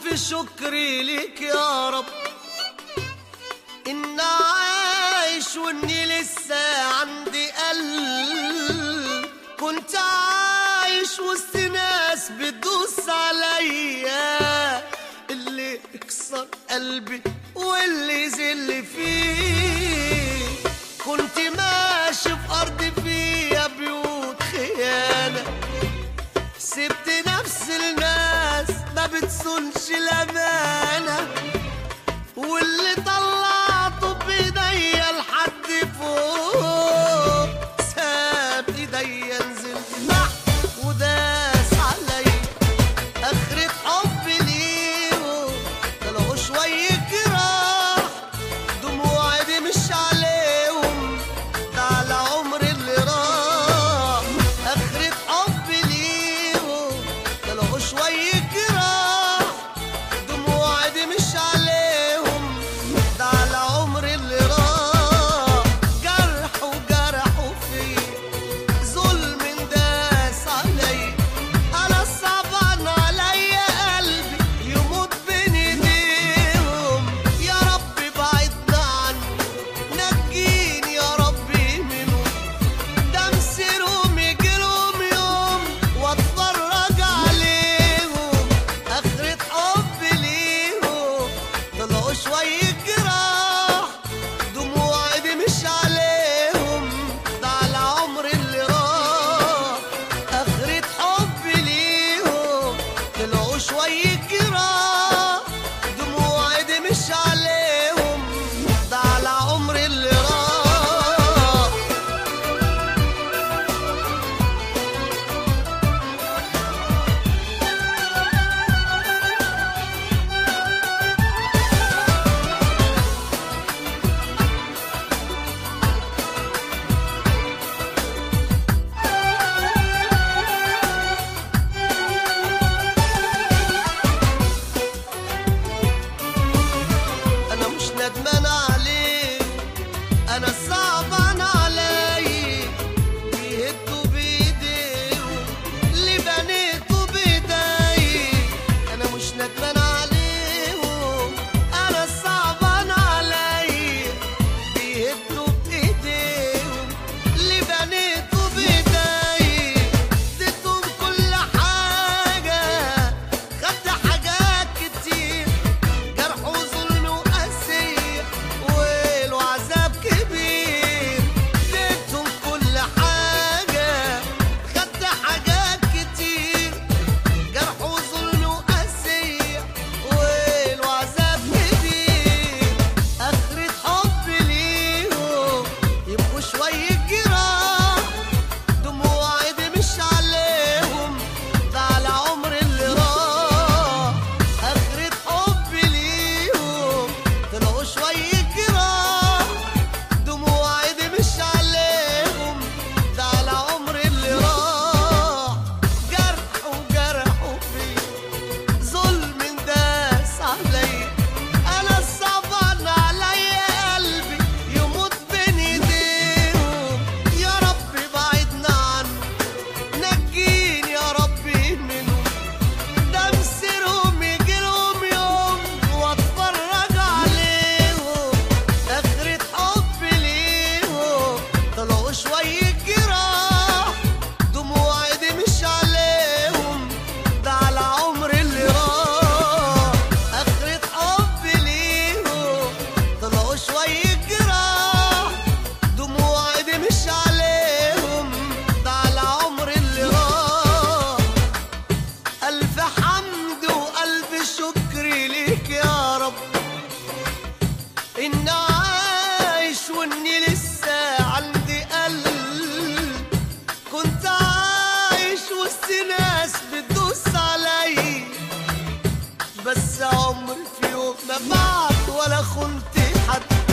ألف شكري ليك يا رب إن عايش وإني لسه عندي قلب كنت عايش وسط ناس بتدوس عليا اللي يكسر قلبي واللي يذل فيه كنت ماشي في أرض فيها بيوت خيانة سبت نفس الناس ما بتسنش الأمانة واللي طلعته بإيديا لحد فوق ساب إيديا نزلت تحت وداس عليا آخرة حبي ليهم طلعوا شوية جراح دموعي دي مش عليهم ده على عمري اللي راح آخرة حبي ليهم طلعوا شوية جراح دموعي دي مش عليهم ده على عمري اللي راح جرح وجرحوا فيا ظلم داس عليا انا صعبان عليا قلبي يموت بين ايديهم يا رب بعدنا عنه نجيني يا ربي منهم ده مسيرهم يجيلهم يوم واتفرج عليهم اخرة حب ليهم طلعوا شوية جراح دموعي دي مش عليهم ده على عمري اللي راح اخرة حب ليهم طلعوا شوية جراح دموعي دي مش عليهم ده على عمري اللي راح انا مش ندمان عليه انا صعبان علي بيهدوا بايديهم اللي بنيته بايدي انا مش ندمان عليهم انا صعبان علي بيهدوا بايديهم اللي بنيته بايدي اديتهم كل حاجه خدت حاجات كتير جرح وظلم وقاسية ويل وعذاب كبير اديتهم كل حاجة خدت حاجات كتير جرح وظلم وقاسية ويل وعذاب كبير آخرة حب ليهم يبقوا شوية جراح دموعي دي مش عليهم ده على عمري اللي راح آخرة حبي ليهم طلعوا شوية جراح دموعي دي مش عليهم ده على عمري اللي راح جرح وجرحوا فيه ظلم داس عليا انا صعبان عليا قلبي يموت بين ايديهم يا رب بعدنا عنه نجيني يا ربي منهم ده مسيرهم يجيلهم يوم واتفرج عليهم اخرة حب ليهم طلعوا شوية جراح دموعي دي مش عليهم ده على عمري اللي راح اخرة حب ليهم طلعوا شوية جراح دموعي دي مش عليهم ده على عمري اللي راح ألف حمد وألف شكر ليك يا رب إن عايش وإني لسه عندي قلب كنت عايش وسط ناس بتدوس علي بس عمري في يوم ما بعت ولا خنت حد